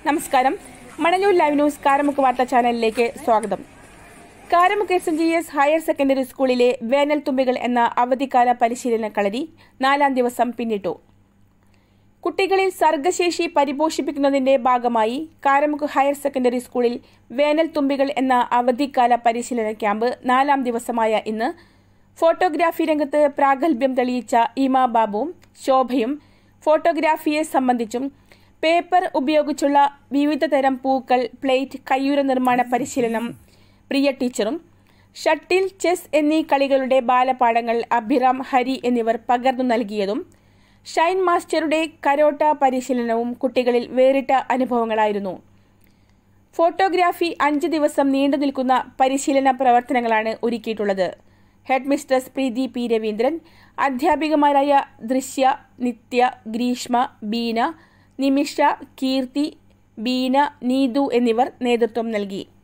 നമസ്കാരം Manalur live news Karamukku വാർത്താ ചാനലിലേക്ക് സ്വാഗതം Karamukku S N G S higher secondary സ്കൂളിലെ വേനൽ തുമ്പികൾ എന്ന അവധിക്കാല പരിശീലന കളരി നാലാം ദിവസം പിന്നിട്ടു കുട്ടികളിൽ സർഗശേഷി പരിപോഷിപ്പിക്കുന്നതിന്റെ ഭാഗമായി കാരമുക്ക് ഹയർ സെക്കൻഡറി സ്കൂളിൽ വേനൽ തുമ്പികൾ എന്ന അവധിക്കാല പരിശീലന ക്യാമ്പ് നാലാം ദിവസമായ ഇന്ന് ഫോട്ടോഗ്രാഫി രംഗത്ത് പ്രാഗൽഭ്യം തെളിയിച്ച ഈമ ബാബുവും ശോഭയും ഫോട്ടോഗ്രാഫിയെ സംബന്ധിച്ചും പേപ്പർ ഉപയോഗിച്ചുള്ള വിവിധ തരം പൂക്കൾ പ്ലേറ്റ് കയ്യൂര നിർമ്മാണ പരിശീലനം പ്രിയ ടീച്ചറും ഷട്ടിൽ ചെസ് എന്നീ കളികളുടെ ബാലപാഠങ്ങൾ അഭിറാം ഹരി എന്നിവർ പകർന്നു നൽകിയതും ഷൈൻ മാസ്റ്ററുടെ കരോട്ട പരിശീലനവും കുട്ടികളിൽ വേറിട്ട അനുഭവങ്ങളായിരുന്നു ഫോട്ടോഗ്രാഫി അഞ്ച് ദിവസം നീണ്ടു നിൽക്കുന്ന പരിശീലന പ്രവർത്തനങ്ങളാണ് ഒരുക്കിയിട്ടുള്ളത് head mistress Preethi P Raveendran അധ്യാപികമാരായ ദൃശ്യ നിത്യ ഗ്രീഷ്മ ബീന നിമിഷ കീർത്തി ബീന നീതു എന്നിവർ നേതൃത്വം നൽകി